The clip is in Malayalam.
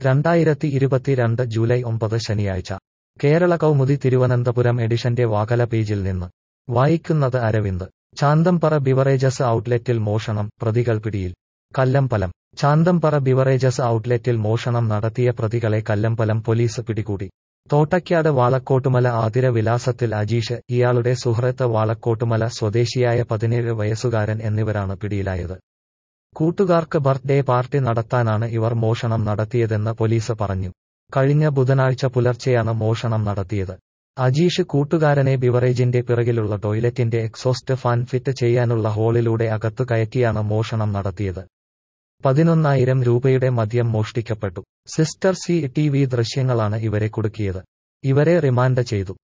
രണ്ടായിരത്തി ഇരുപത്തിരണ്ട് ജൂലൈ ഒമ്പത് ശനിയാഴ്ച കേരള കൗമുദി തിരുവനന്തപുരം എഡിഷന്റെ വാകല പേജിൽ നിന്ന് വായിക്കുന്നത് അരവിന്ദ് ചാന്തംപറ ബിവറേജസ് ഔട്ട്ലെറ്റിൽ മോഷണം പ്രതികൾ പിടിയിൽ കല്ലമ്പലം ചാന്തംപറ ബിവറേജസ് ഔട്ട്ലെറ്റിൽ മോഷണം നടത്തിയ പ്രതികളെ കല്ലമ്പലം പോലീസ് പിടികൂടി തോട്ടയ്ക്കാട് വാളക്കോട്ടുമല ആതിര വിലാസത്തിൽ അജീഷ് ഇയാളുടെ സുഹൃത്ത് വാളക്കോട്ടുമല സ്വദേശിയായ പതിനേഴ് വയസ്സുകാരൻ എന്നിവരാണ് പിടിയിലായത് കൂട്ടുകാർക്ക് ബർത്ത്ഡേ പാർട്ടി നടത്താനാണ് ഇവർ മോഷണം നടത്തിയതെന്ന് പോലീസ് പറഞ്ഞു കഴിഞ്ഞ ബുധനാഴ്ച പുലർച്ചെയാണ് മോഷണം നടത്തിയത് അജീഷ് കൂട്ടുകാരനെ ബിവറേജിന്റെ പിറകിലുള്ള ടോയ്ലറ്റിന്റെ എക്സോസ്റ്റ് ഫാൻ ഫിറ്റ് ചെയ്യാനുള്ള ഹോളിലൂടെ അകത്തു കയറ്റിയാണ് മോഷണം നടത്തിയത് പതിനൊന്നായിരം രൂപയുടെ മദ്യം മോഷ്ടിക്കപ്പെട്ടു സിസ്റ്റർ സി ടി വി ദൃശ്യങ്ങളാണ് ഇവരെ കുടുക്കിയത് ഇവരെ റിമാൻഡ് ചെയ്തു